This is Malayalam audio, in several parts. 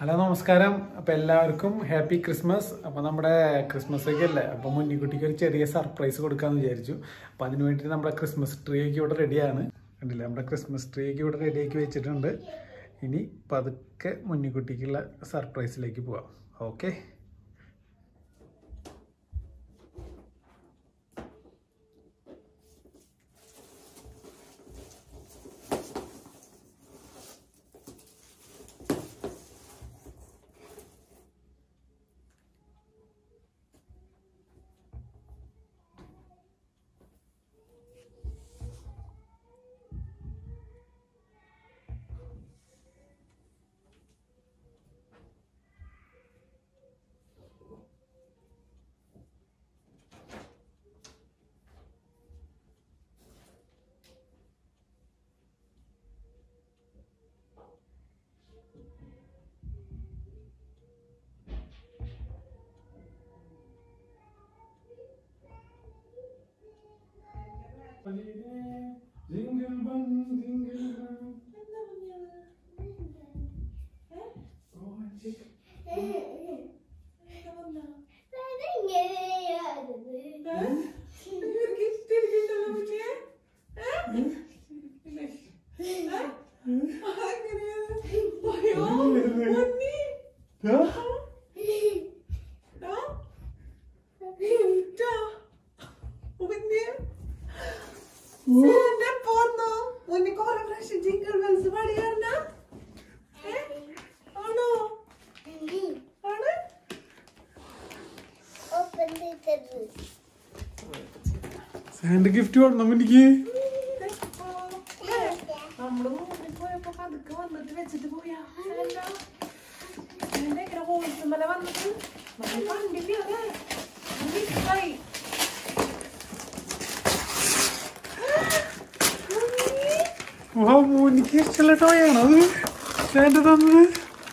ഹലോ നമസ്കാരം അപ്പൊ എല്ലാവർക്കും ഹാപ്പി ക്രിസ്മസ് അപ്പൊ നമ്മുടെ ക്രിസ്മസ് ഒക്കെ അല്ലേ അപ്പൊ മുന്നിക്കുട്ടിക്ക് ഒരു ചെറിയ സർപ്രൈസ് കൊടുക്കാന്ന് വിചാരിച്ചു അപ്പൊ അതിന് വേണ്ടിയിട്ട് നമ്മുടെ ക്രിസ്മസ് ട്രീ ഒക്കെ ഇവിടെ റെഡിയാണ് കണ്ടില്ലേ നമ്മുടെ ക്രിസ്മസ് ട്രീ ഒക്കെ ഇവിടെ റെഡിയാക്കി വെച്ചിട്ടുണ്ട് ഇനി പതുക്കെ മുന്നിക്കുട്ടിക്കുള്ള സർപ്രൈസിലേക്ക് പോവാം ഓക്കെ ജിങ്കിൾ ബെൽസ് പാടിയാർന്ന ആണോ ആണ് സാൻഡ് ഗിഫ്റ്റ് വേണം എനിക്ക് നമ്മള് മൂന്നിൽ പോയപ്പോ പതുക്കെ വന്നിട്ട് വെച്ചിട്ട് പോയാ എങ്ങനെ ഹോൾസുമല വന്നിട്ട് നമ്മൾ കണ്ടില്ലേ അതെ മിസ്സായി വാ മോനിക്ക് ഇഷ്ടമുള്ള ടോയാണോ അത് സാൻഡ് തന്നത്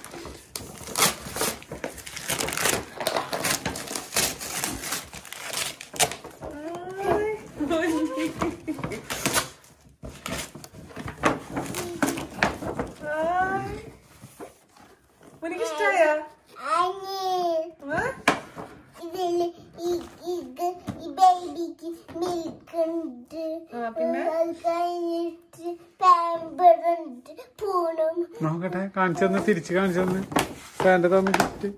എനിക്ക് ഇഷ്ടായ ബേബിക്ക് മിൽക്ക് ഉണ്ട് ആ, പിന്നെ? അത് കഴിഞ്ഞിട്ട് പാമ്പർ ഉണ്ട് പൂണം നോക്കട്ടെ കാണിച്ചു തന്നെ തിരിച്ച് കാണിച്ചു തന്നെ സാൻഡ് തന്ന ഗിഫ്റ്റ്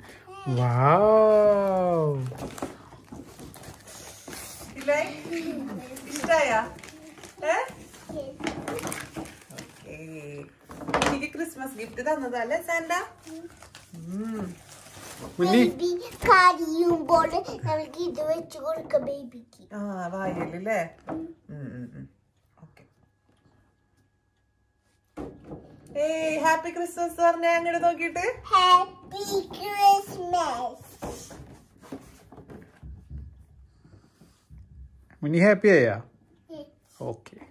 വാവ് ഇല്ലേ ഇഷ്ടായ എനിക്ക് ക്രിസ്മസ് ഗിഫ്റ്റ് തന്നതല്ലേ സാന്റ മുന്നി ബേബി കരയുമ്പോൾ നമുക്ക് ഇത് വെച്ച് കൊടുക്കാം ബേബിക്ക് ആ വായല്ലേ ഓക്കെ ഏയ് ഹാപ്പി ക്രിസ്മസ് പറഞ്ഞ അങ്ങോട്ട് നോക്കിയിട്ട് ഹാപ്പി ക്രിസ്മസ് മുന്നി ഹാപ്പി ആയാ ഓക്കെ